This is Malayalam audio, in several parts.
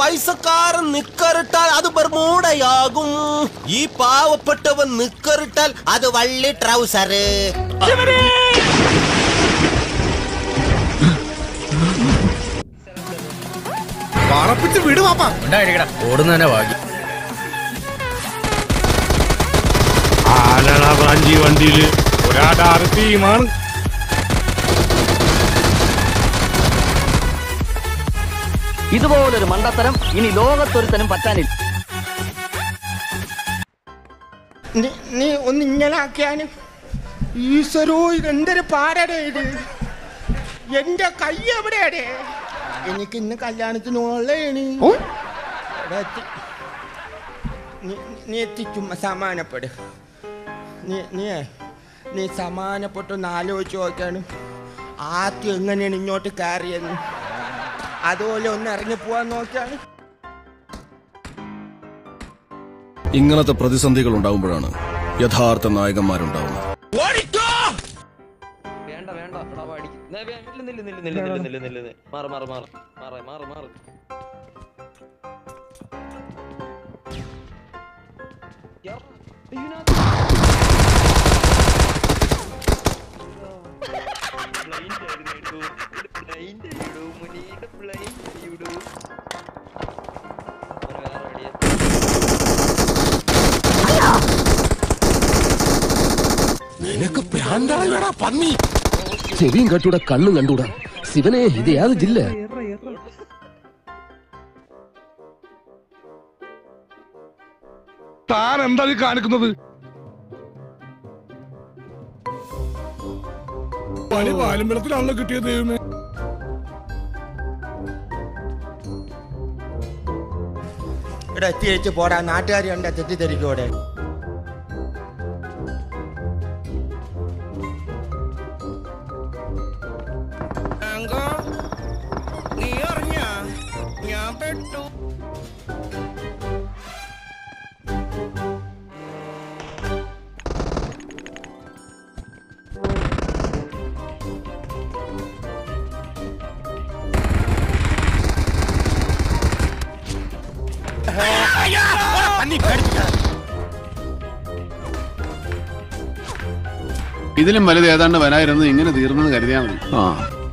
പൈസക്കാരൻ നിക്കറിട്ടാൽ അത് ബർമൂടയാകും ഈ പാവപ്പെട്ടവൻ നിക്കറിട്ടാൽ അത് വള്ളി ട്രൗസറ് പറപ്പിച്ച് വിടുവാപ്പാ ഓടുന്നതന്നെ ഭാഗ്യം ആനണ ബ്രാഞ്ചി വണ്ടിയില് ഒരാടാറ് ടീമാണ് ഇതുപോലൊരു മണ്ടത്തരം ഇനി ലോകത്തൊരുത്തനും പറ്റാനില്ല നീ- നീ ഒന്ന് ഇങ്ങനെ ആക്കിയാന് ഈശ്വരോ ഇതെന്തൊരു പാടടേ ഇത് എന്റെ കൈ എവിടെയാടേ എനിക്ക് ഇന്ന് കല്യാണത്തിന് ഉള്ളേണ് ഇവിടെ എത്തി. നീ- നീ എത്തിച്ചും സമാനപ്പെട് നീ നീ നീ സമാനപ്പെട്ടൊന്ന് ആലോചിച്ച് നോക്കാണ് ആദ്യം എങ്ങനെയാണ് ഇങ്ങോട്ട് കയറിയെന്ന് അതുപോലെ ഒന്ന് ഇറങ്ങി പോവാൻ നോക്കിയാണ് ഇങ്ങനത്തെ പ്രതിസന്ധികൾ ഉണ്ടാകുമ്പോഴാണ് യഥാർത്ഥ നായകന്മാരുണ്ടാവുന്നത് വേണ്ട വേണ്ട എടാ വാടി നില്ല് നില്ല് നില്ല് നില്ല് നില്ല് നില്ല് നില്ല് നില്ല് മാറ് മാറ് മാറ് മാറ് മാറ് മാറ് യാ, ഇതിനകത്ത് blind ആയിരുന്നു ഇടൂ. ഇത് blind ഇടൂ, മുനീടെ blind ഇടൂ. ഒരു വേറെ വഴിയാ. നിനക്ക് ഭ്രാന്തായോടാ പന്നി ചെവിയും കട്ടൂടാ കണ്ണും കണ്ടൂടാ ശിവനെ ഇത് യാത് ജില്ല താൻ എന്താ ഈ കാണിക്കുന്നത് പണി പാലുമ്പലത്തിലാണല്ലോ കിട്ടിയത് ദൈവമേ ഇവിടെ എത്തി വെച്ച് പോടാ നാട്ടുകാർ കണ്ട തെറ്റിദ്ധരിക്കൂടെ നീ അറിഞ്ഞ ഞാൻ പെട്ടു ഇതിലും വലുത് ഏതാണ്ട് വരായിരുന്നു ഇങ്ങനെ തീർന്നെന്ന് കരുതിയാൽ മതി ആ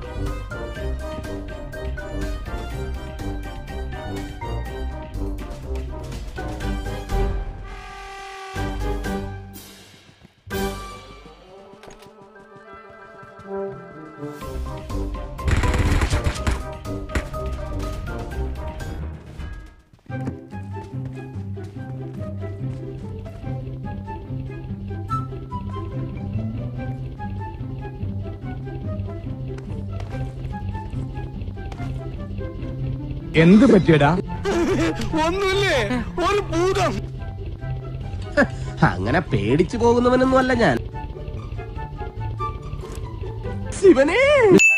എന്ത് പറ്റിയടാ ഒന്നുമില്ലേ ഒരു ഭൂതം അങ്ങനെ പേടിച്ചു പോകുന്നവനൊന്നും അല്ല ഞാൻ ശിവനെ